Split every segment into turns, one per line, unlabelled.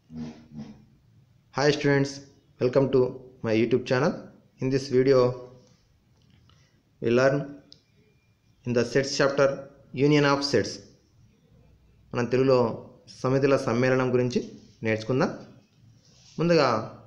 Hi students, welcome to my YouTube channel. In this video, we learn in the sets chapter Union of Sets. మనం తెలుగులో సమితుల సమ్మేళనం గురించి నేర్చుకుందాం ముందుగా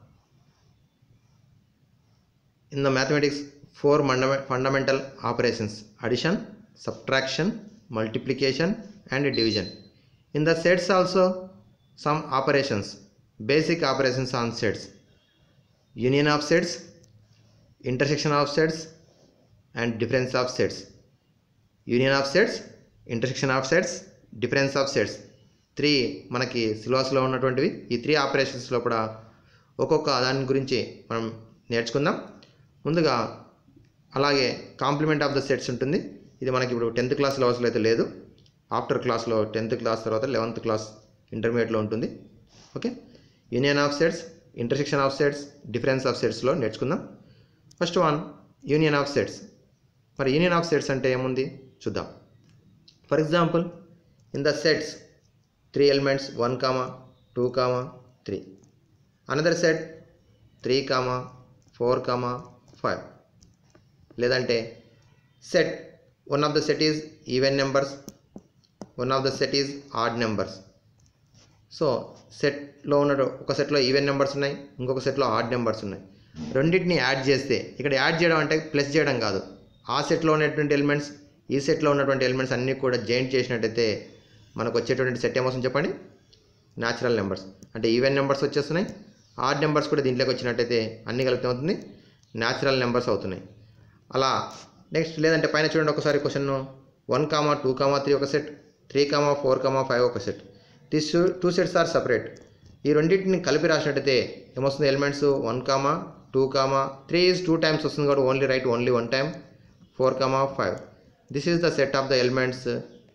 in the mathematics four మండమె fundamental operations addition subtraction multiplication and division in the sets also some operations basic operations on sets union of sets intersection of sets and difference of sets union of sets intersection of sets difference of sets three మనకి సిలబస్లో ఉన్నటువంటివి ఈ three operations లోపల ఒక్కొక్క దాని గురించి మనం నేర్చుకుందాం ముందుగా అలాగే కాంప్లిమెంట్ ఆఫ్ ద సెట్స్ ఉంటుంది ఇది మనకి ఇప్పుడు టెన్త్ క్లాస్ సిలబస్లో అయితే లేదు ఆఫ్టర్ క్లాస్లో టెన్త్ క్లాస్ తర్వాత లెవెన్త్ క్లాస్ ఇంటర్మీడియట్లో ఉంటుంది okay union of sets intersection of sets difference of సెట్స్లో నేర్చుకుందాం first one union of sets మరి యూనియన్ ఆఫ్ సెట్స్ అంటే ఏముంది చూద్దాం for example in the sets three elements one comma two comma three another set three comma four comma five లేదంటే set one of the set is even numbers one of the set is odd numbers so సెట్లో ఉన్న ఒక సెట్లో even numbers ఉన్నాయి ఇంకొక సెట్లో odd numbers ఉన్నాయి రెండింటిని యాడ్ చేస్తే ఇక్కడ యాడ్ చేయడం అంటే ప్లస్ చేయడం కాదు ఆ సెట్లో ఉన్నటువంటి ఎలిమెంట్స్ ఈ సెట్లో ఉన్నటువంటి ఎలిమెంట్స్ అన్నీ కూడా జాయింట్ చేసినట్టయితే మనకు వచ్చేటువంటి సెట్ ఏమొస్తుంది చెప్పండి న్యాచురల్ నెంబర్స్ అంటే ఈవెన్ నెంబర్స్ వచ్చేస్తున్నాయి ఆడ్ నెంబర్స్ కూడా దీంట్లోకి వచ్చినట్టయితే అన్ని కలిపితే అవుతుంది న్యాచురల్ నెంబర్స్ అవుతున్నాయి అలా నెక్స్ట్ లేదంటే పైన చూడండి ఒకసారి question one comma two comma three ఒక set three comma four comma five ఒక set this two sets are separate ఈ రెండింటిని కలిపి రాసినట్టయితే ఏమొస్తుంది elements one comma two comma three is two times వస్తుంది కాబట్టి only right only one time four comma five this is the set of the elements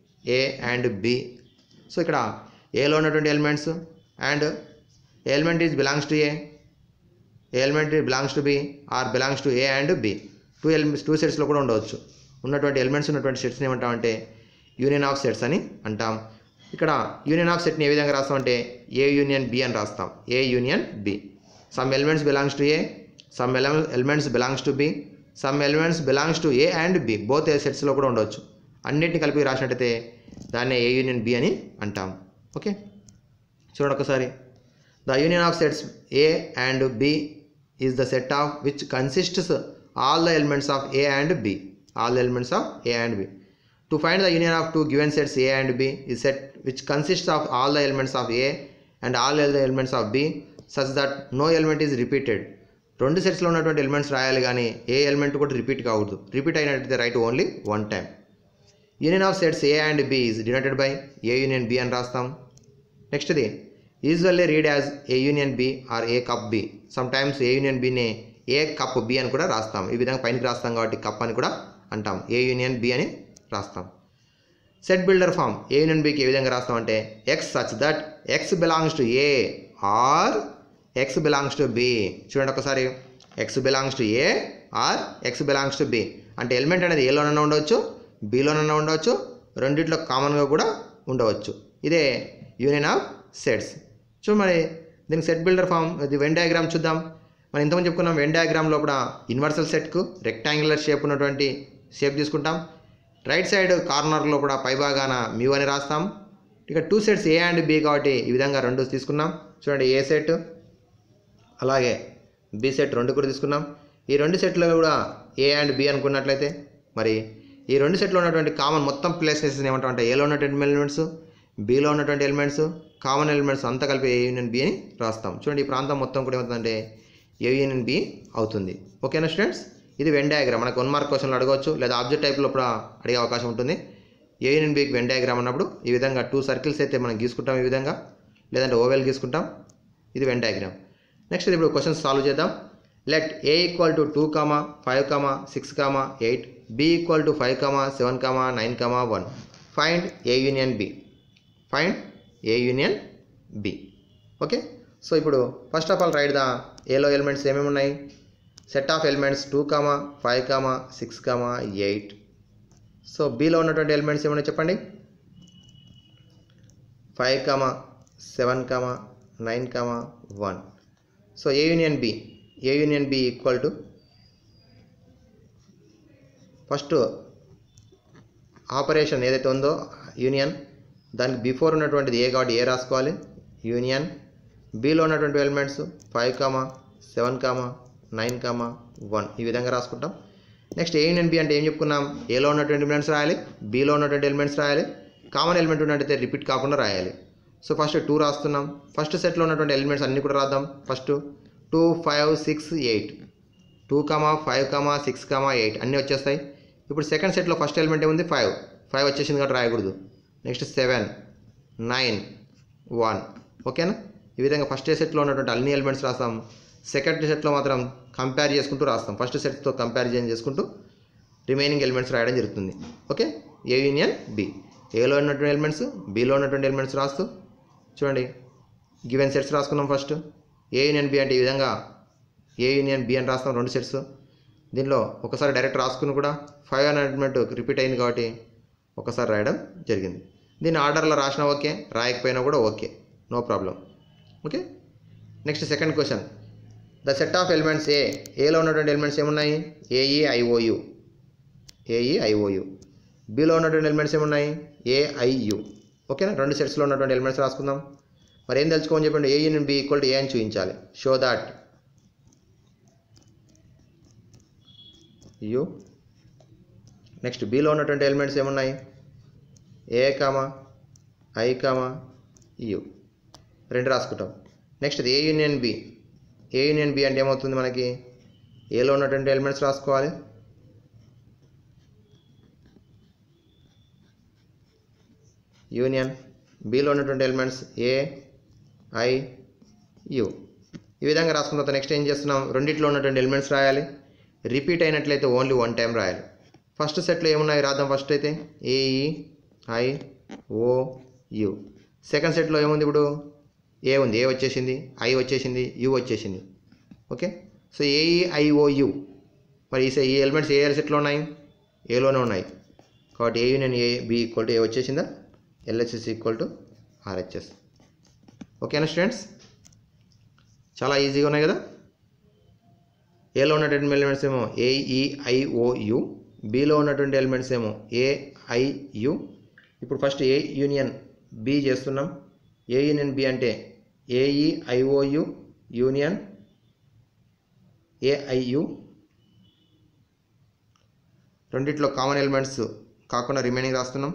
A and B so ఇక్కడ ఏలో ఉన్నటువంటి elements and element is belongs to A element belongs to B or belongs to A and B two elements two సెట్స్లో కూడా ఉండవచ్చు ఉన్నటువంటి elements ఉన్నటువంటి సెట్స్ని ఏమంటామంటే union of sets అని అంటాం ఇక్కడ యూనియన్ ఆఫ్ సెట్ని ఏ విధంగా రాస్తామంటే ఏ యూనియన్ బి అని రాస్తాం A union B some elements belongs to A some elements belongs to B some elements belongs to A and B both A సెట్స్లో కూడా ఉండవచ్చు అన్నిటిని కలిపి రాసినట్టయితే దాన్నే ఏ యూనియన్ బి అని అంటాం ఓకే చూడండి ఒకసారి the union of sets A and B is the set of which consists all the elements of A and B all the elements of A and B to find the union of two given sets A and B is set which consists of all the elements of A and all the elements of B such that no element is repeated రెండు సెట్స్లో ఉన్నటువంటి elements రాయాలి కానీ ఏ element కూడా repeat కావద్దు repeat అయినట్టయితే right only one time union of sets A and B is denoted by A union B అని రాస్తాం నెక్స్ట్ది usually read as A union B or A cup B sometimes A union బిని A cup B అని కూడా రాస్తాం ఈ విధంగా పైనకి రాస్తాం కాబట్టి కప్ అని కూడా అంటాం ఏ యూనియన్ బి అని రాస్తాం set builder form A union బికి ఏ విధంగా రాస్తాం అంటే X such that X belongs to A or X belongs to B చూడండి ఒకసారి X belongs to A or X belongs to B అంటే ఎలిమెంట్ అనేది ఏలోనన్నా ఉండవచ్చు బిలోనన్నా ఉండవచ్చు రెండిట్లో కామన్గా కూడా ఉండవచ్చు ఇదే యూనియన్ ఆఫ్ సెట్స్ చూ మరి దీనికి సెట్ బిల్డర్ ఫామ్ ఇది వెన్ డయాగ్రామ్ చూద్దాం మనం ఇంతకుముందు చెప్పుకున్నాం వెన్ డయాగ్రామ్ లోపల యూనివర్సల్ సెట్కు రెక్టాంగులర్ షేప్ ఉన్నటువంటి షేప్ తీసుకుంటాం రైట్ సైడ్ కార్నర్లో కూడా పైభాగాన మ్యూ అని రాస్తాం ఇక two sets A and B కాబట్టి ఈ విధంగా రెండు తీసుకున్నాం చూడండి ఏ సెట్ అలాగే బి సెట్ రెండు కూడా తీసుకున్నాం ఈ రెండు సెట్లు కూడా ఏ అండ్ బి అనుకున్నట్లయితే మరి ఈ రెండు సెట్లో ఉన్నటువంటి కామన్ మొత్తం ప్లేసెస్ ఏమంటాం అంటే ఏలో ఉన్నటువంటి ఎలిమెంట్స్ బిలో ఉన్నటువంటి ఎలిమెంట్స్ కామన్ ఎలిమెంట్స్ అంతా కలిపి ఏ యూనియన్ బి అని రాస్తాం చూడండి ఈ ప్రాంతం మొత్తం కూడా ఏమవుతుందంటే ఏ యూనియన్ బి అవుతుంది ఓకేనా స్టూడెంట్స్ ఇది వెన్ డయాగ్రామ్ మనకు వన్ మార్క్ క్వశ్చన్లు అడగవచ్చు లేదా ఆబ్జెక్ట్ టైప్లో కూడా అడిగే అవకాశం ఉంటుంది ఏ యూనియన్ బికి వెన్ డయాగ్రామ్ అన్నప్పుడు ఈ విధంగా టూ సర్కిల్స్ అయితే మనం గీసుకుంటాం ఈ విధంగా లేదంటే ఓవెల్ గీసుకుంటాం ఇది వెన్ డయాగ్రామ్ నెక్స్ట్ ఇప్పుడు క్వశ్చన్స్ సాల్వ్ చేద్దాం let A equal to two comma five comma six comma eight B equal to five comma seven comma nine comma one find A union B find A union B okay so ఇప్పుడు first of all right the ఏలో elements ఏమేమి ఉన్నాయి set of elements two comma five comma six comma eight so బిలో ఉన్నటువంటి elements ఏమన్నా చెప్పండి five comma seven comma nine comma one so A union B A union B equal to first operation ఏదైతే ఉందో union దానికి before ఉన్నటువంటిది ఏ కాబట్టి A రాసుకోవాలి యూనియన్ బిలో ఉన్నటువంటి elements five comma seven comma nine comma one ఈ విధంగా రాసుకుంటాం నెక్స్ట్ ఏ యూనియన్ బి అంటే ఏం చెప్పుకున్నాం ఏలో ఉన్నటువంటి ఎలిమెంట్స్ రాయాలి బిలో ఉన్నటువంటి ఎలిమెంట్స్ రాయాలి కామన్ ఎలిమెంట్ ఉన్నట్టయితే రిపీట్ కాకుండా రాయాలి సో ఫస్ట్ టూ రాస్తున్నాం ఫస్ట్ సెట్లో ఉన్నటువంటి ఎలిమెంట్స్ అన్నీ కూడా రాద్దాం first two five six eight two comma five comma six comma eight అన్నీ వచ్చేస్తాయి ఇప్పుడు సెకండ్ సెట్లో ఫస్ట్ ఎలిమెంట్ ఏముంది ఫైవ్ ఫైవ్ వచ్చేసింది కాబట్టి రాయకూడదు నెక్స్ట్ సెవెన్ నైన్ వన్ ఓకేనా ఈ విధంగా ఫస్ట్ సెట్లో ఉన్నటువంటి అన్ని ఎలిమెంట్స్ రాస్తాం సెకండ్ సెట్లో మాత్రం కంపేర్ చేసుకుంటూ రాస్తాం ఫస్ట్ సెట్తో కంపారిజన్ చేసుకుంటూ రిమైనింగ్ ఎలిమెంట్స్ రాయడం జరుగుతుంది ఓకే ఏ యూనియన్ బి ఏలో ఉన్నటువంటి ఎలిమెంట్స్ బిలో ఉన్నటువంటి ఎలిమెంట్స్ రాస్తూ చూడండి గివెన్ సెట్స్ రాసుకున్నాం ఫస్ట్ ఏ యూనియన్ బి అంటే ఈ విధంగా ఏ యూనియన్ బి అని రాస్తాం రెండు సెట్స్ దీనిలో ఒకసారి డైరెక్ట్ రాసుకుని కూడా ఫైవ్ అనే ఎలిమెంట్ రిపీట్ అయింది కాబట్టి ఒకసారి రాయడం జరిగింది దీన్ని ఆర్డర్లో రాసినా ఓకే రాయకపోయినా కూడా okay no problem okay next second question the set of elements A ఏలో ఉన్నటువంటి ఎలిమెంట్స్ ఏమున్నాయి ఏఈ ఐఓయు ఏఈ ఐఓయు బిలో ఉన్నటువంటి ఎలిమెంట్స్ ఏమున్నాయి ఏఐయు ఓకేనా రెండు సెట్స్లో ఉన్నటువంటి ఎలిమెంట్స్ రాసుకుందాం మరి ఏం తెలుసుకోమని చెప్పండి A union B equal to A అని చూపించాలి షో దాట్ యు నెక్స్ట్ బిలో ఉన్నటువంటి ఎలిమెంట్స్ ఏమున్నాయి A comma I comma U రెండు రాసుకుంటాం next A union B A union B అంటే ఏమవుతుంది మనకి ఏలో ఉన్నటువంటి ఎలిమెంట్స్ రాసుకోవాలి యూనియన్ బిలో ఉన్నటువంటి ఎలిమెంట్స్ ఏ ఐ యు ఈ విధంగా రాసుకున్న తర్వాత నెక్స్ట్ ఏం చేస్తున్నాం రెండిట్లో ఉన్నటువంటి ఎలిమెంట్స్ రాయాలి రిపీట్ అయినట్లయితే ఓన్లీ వన్ టైం రాయాలి ఫస్ట్ సెట్లో ఏమున్నాయి రాద్దాం ఫస్ట్ అయితే A E I O U second సెట్లో ఏముంది ఇప్పుడు ఏ ఉంది ఏ వచ్చేసింది ఐ వచ్చేసింది యు వచ్చేసింది ఓకే సో ఏఈఐఓయు మరి ఈ సె- ఈ ఎలిమెంట్స్ ఏ సెట్లో ఉన్నాయి ఏలోనే ఉన్నాయి కాబట్టి A union A B equal to A వచ్చేసిందా ఎల్హెచ్ఎస్ ఈక్వల్ టు ఆర్హెచ్ఎస్ ఓకేనా స్టూడెంట్స్ చాలా ఈజీగా ఉన్నాయి కదా ఏలో ఉన్నటువంటి ఎలిమెంట్స్ ఏమో ఏఈఐఓయు బిలో ఉన్నటువంటి ఎలిమెంట్స్ ఏమో ఏఐయు ఇప్పుడు ఫస్ట్ ఏ యూనియన్ బి చేస్తున్నాం ఏ యూనియన్ బి అంటే ఏఈఐఓయు యూనియన్ ఏఐయు రెండిట్లో కామన్ ఎలిమెంట్స్ కాకుండా రిమైనింగ్ రాస్తున్నాం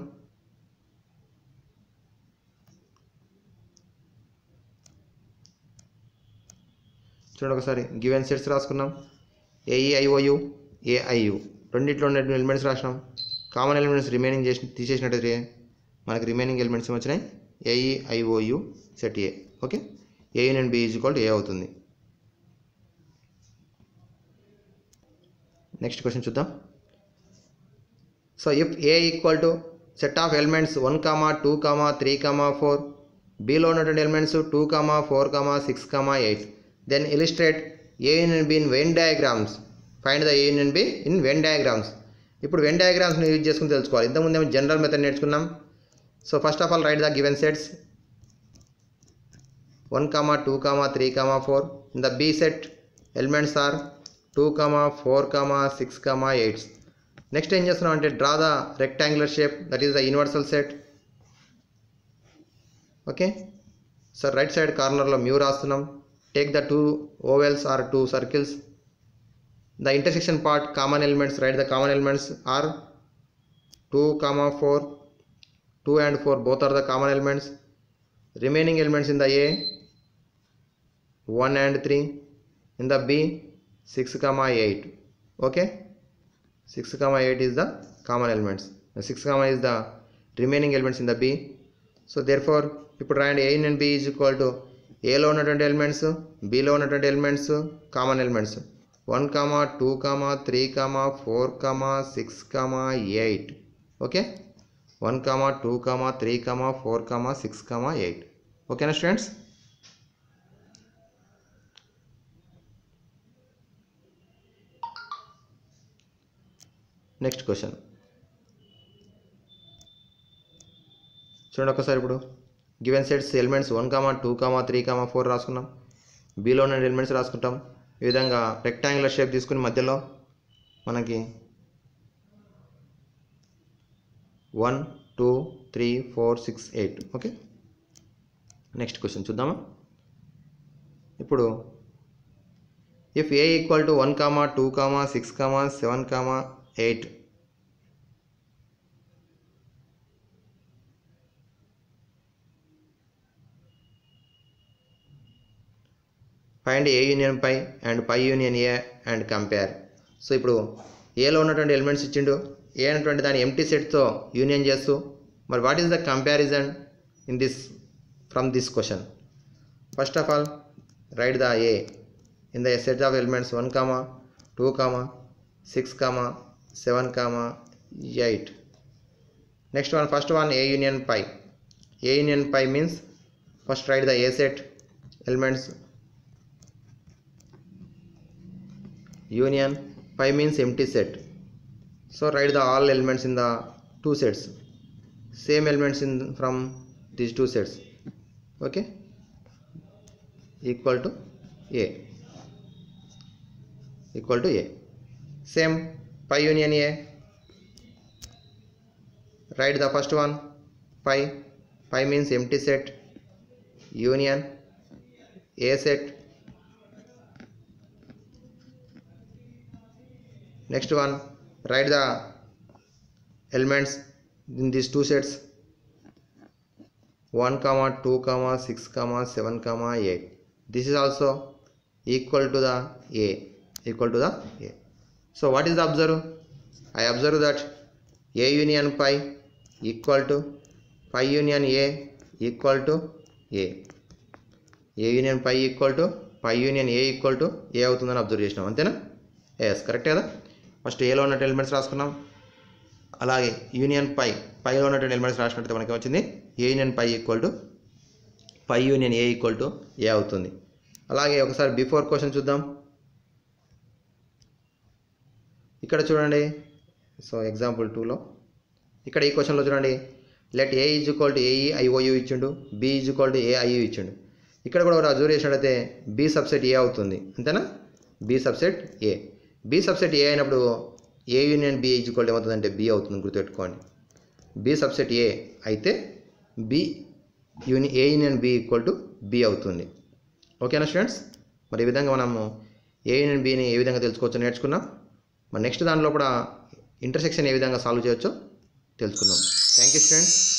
చూడండి ఒకసారి గివెన్ సెట్స్ రాసుకున్నాం ఏఈఐఓయు ఏఐయు రెండిట్లో ఉన్న ఎలిమెంట్స్ రాసినాం కామన్ ఎలిమెంట్స్ రిమైనింగ్ చేసి తీసేసినట్టయితే మనకి రిమైనింగ్ ఎలిమెంట్స్ ఏమి వచ్చినాయి A E I O U set A okay A union B is equal A అవుతుంది నెక్స్ట్ క్వశ్చన్ చూద్దాం so if A equal to set of elements one comma two comma three comma four బిలో ఉన్నటువంటి elements two comma four comma six comma eight then illustrate A union B in Venn diagrams find the A union B in Venn diagrams ఇప్పుడు Venn డయాగ్రామ్స్ని use చేసుకుని తెలుసుకోవాలి ఇంతకుముందు ఏమో general method నేర్చుకున్నాం so first of all right the given sets one comma two comma three comma four in the B set elements are two comma four comma six comma eights next ఏం చేస్తున్నాం అంటే draw the rectangular shape that is the universal set okay sir right side కార్నర్లో mu రాస్తున్నాం take the two ovals or two circles the intersection part common elements right the common elements are two comma four two and four both are the common elements remaining elements in the A 1 and 3 in the B 6 comma 8 okay 6 comma 8 is the common elements The 6 comma is the remaining elements in the B so therefore ఇప్పుడు రాయండి A and B is equal to ఏలో ఉన్నటువంటి elements బిలో ఉన్నటువంటి elements common elements one comma two comma three comma four comma six comma eight okay one comma two comma three comma four comma six comma eight ఓకేనా students next question చూడండి ఒకసారి ఇప్పుడు given sets elements one comma two comma three comma four రాసుకున్నాం బీలో ఉన్న elements రాసుకుంటాం ఈ విధంగా రెక్టాంగులర్ షేప్ తీసుకుని మధ్యలో మనకి one two three four six eight okay next question చూద్దామా ఇప్పుడు if A equal to one comma two comma six comma seven comma eight find A union pi and pi union A and compare so ఇప్పుడు ఏలో ఉన్నటువంటి elements ఇచ్చిండు ఏ అనేటువంటి దాని empty సెట్తో union చేస్తూ మరి what is the comparison in this from this question first of all right the A in the set of elements one comma two comma six comma seven comma eight next one first one A union pi A union pi means first right the A set elements union pi means empty set so write the all elements in the two sets same elements in from these two sets okay equal to a equal to a same pi union a write the first one pi pi means empty set union a set next one write the elements in these two sets 1 comma 2 comma 6 comma 7 comma 8 this is also equal to the a equal to the a so what is the observe i observe that a union pi equal to pi union a equal to a A union pi equal to pi union A equal to A అవుతుందని observe చేసినాం అంతేనా yes correct కదా first ఏలో ఉన్నట్టు elements రాసుకున్నాం అలాగే union పై పైలో ఉన్నటువంటి elements రాసినట్టు మనకి వచ్చింది A union pi equal to pi union A equal to A అవుతుంది అలాగే ఒకసారి బిఫోర్ క్వశ్చన్ చూద్దాం ఇక్కడ చూడండి సో ఎగ్జాంపుల్ టూలో ఇక్కడ ఈ క్వశ్చన్లో చూడండి let A is equal to A E I O U ఇచ్చిండు B is equal to A I U ఇచ్చిండు ఇక్కడ కూడా ఒక అబ్జర్వ్ చేసినట్టయితే బి సబ్సెట్ ఏ అవుతుంది అంతేనా B subset A B subset A అయినప్పుడు A union B is equal ఏమవుతుందంటే బి అవుతుంది గుర్తుపెట్టుకోండి బి సబ్సెట్ ఏ అయితే B uni A union B equal to B అవుతుంది ఓకేనా స్టూడెంట్స్ మరి ఈ విధంగా మనము ఏ యూనియన్ బిని ఏ విధంగా తెలుసుకోవచ్చో నేర్చుకున్నాం మరి నెక్స్ట్ దానిలో కూడా ఇంటర్సెక్షన్ ఏ విధంగా సాల్వ్ చేయొచ్చో తెలుసుకుందాం థ్యాంక్ యూ స్టూడెంట్స్